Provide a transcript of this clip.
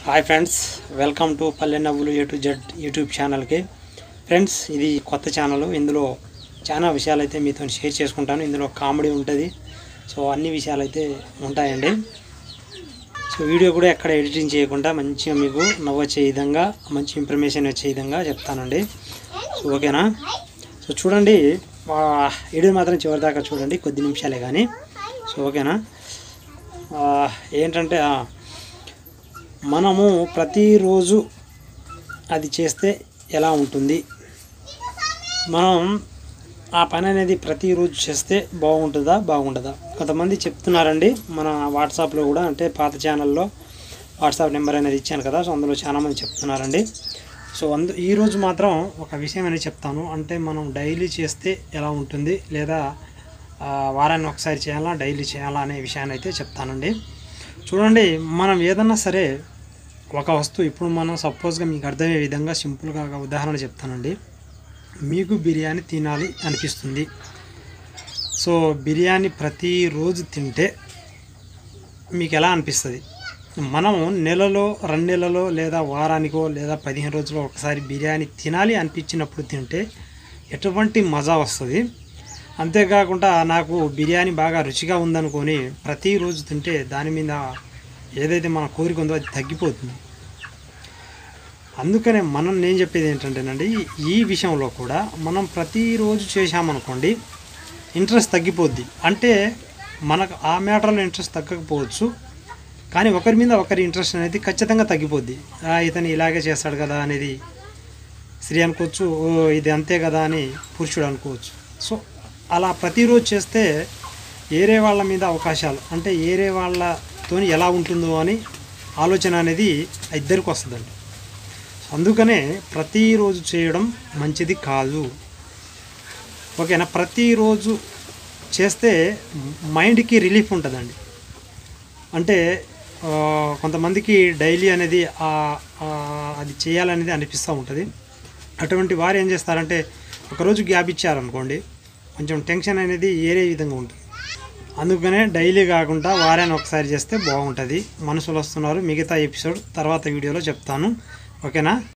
hi friends welcome to Palle Navvulu A to Z YouTube ఛానల్కి friends ఇది కొత్త ఛానల్ ఇందులో చాలా విషయాలు అయితే మీతో షేర్ చేసుకుంటాను ఇందులో కామెడీ ఉంటుంది సో అన్ని విషయాలు అయితే ఉంటాయండి సో వీడియో కూడా ఎక్కడ ఎడిటింగ్ చేయకుండా మంచిగా మీకు నవ్వొచ్చే విధంగా మంచి ఇన్ఫర్మేషన్ వచ్చే విధంగా చెప్తానండి సో ఓకేనా సో చూడండి ఆ, వీడియో మాత్రం చివరిదాకా చూడండి కొద్ది నిమిషాలే కానీ సో ఓకేనా ఆ, ఏంటంటే ఆ, మనము ప్రతిరోజు అది చేస్తే ఎలా ఉంటుంది మనం ఆ పని అనేది ప్రతిరోజు చేస్తే బాగుంటుందా బాగుంటుందా కొంతమంది చెప్తున్నారండి మన వాట్సాప్లో కూడా అంటే పాత ఛానల్లో వాట్సాప్ నెంబర్ అనేది ఇచ్చాను కదా సో అందులో చాలామంది చెప్తున్నారండి సో అందు ఈరోజు మాత్రం ఒక విషయం అనేది చెప్తాను అంటే మనం డైలీ చేస్తే ఎలా ఉంటుంది లేదా ఆ, వారాన్ని ఒకసారి చేయాలా డైలీ చేయాలా అనే విషయాన్ని అయితే చెప్తానండి చూడండి మనం ఏదన్నా సరే ఒక వస్తువు ఇప్పుడు మనం సపోజ్గా మీకు అర్థమయ్యే విధంగా సింపుల్గా ఒక ఉదాహరణ చెప్తానండి మీకు బిర్యానీ తినాలి అనిపిస్తుంది సో బిర్యానీ ప్రతిరోజు తింటే మీకు ఎలా అనిపిస్తుంది మనం నెలలో రెండు నెలలో లేదా వారానికో లేదా పదిహేను రోజులో ఒకసారి బిర్యానీ తినాలి అనిపించినప్పుడు తింటే ఎటువంటి మజా వస్తుంది అంతేకాకుండా నాకు బిర్యానీ బాగా రుచిగా ఉందనుకొని ప్రతిరోజు తింటే దాని మీద ఏదైతే మన కోరిక ఉందో అది తగ్గిపోతుంది అందుకనే మనం నేను చెప్పేది ఏంటంటేనండి ఈ విషయంలో కూడా మనం ప్రతిరోజు చేశామనుకోండి ఇంట్రెస్ట్ తగ్గిపోద్ది అంటే మనకు ఆ మ్యాటర్లో ఇంట్రెస్ట్ తగ్గకపోవచ్చు కానీ ఒకరి మీద ఒకరి ఇంట్రెస్ట్ అనేది ఖచ్చితంగా తగ్గిపోద్ది "ఆ, ఇతను ఇలాగే చేస్తాడు కదా అనేది స్త్రీ అనుకోవచ్చు "ఓ, ఇది అంతే కదా అని పురుషుడు అనుకోవచ్చు సో అలా ప్రతిరోజు చేస్తే ఏరే వాళ్ళ మీద అవకాశాలు అంటే ఏరే వాళ్ళతో ఎలా ఉంటుందో అని ఆలోచన అనేది ఆ ఇద్దరికి వస్తుందండి అందుకనే ప్రతిరోజు చేయడం మంచిది కాదు ఓకేనా ప్రతిరోజు చేస్తే మైండ్కి రిలీఫ్ ఉంటుందండి అంటే ఆ, కొంతమందికి డైలీ అనేది ఆ- ఆ, అది చేయాలనేది అనిపిస్తూ ఉంటుంది అటువంటి వారు ఏం చేస్తారంటే ఒకరోజు గ్యాప్ ఇచ్చారనుకోండి కొంచెం టెన్షన్ అనేది ఏరే విధంగా ఉంటుంది అందుకనే డైలీ కాకుండా వారాన్ని ఒకసారి చేస్తే బాగుంటుంది మనుషులు వస్తున్నారు మిగతా ఎపిసోడ్ తర్వాత వీడియోలో చెప్తాను ఓకేనా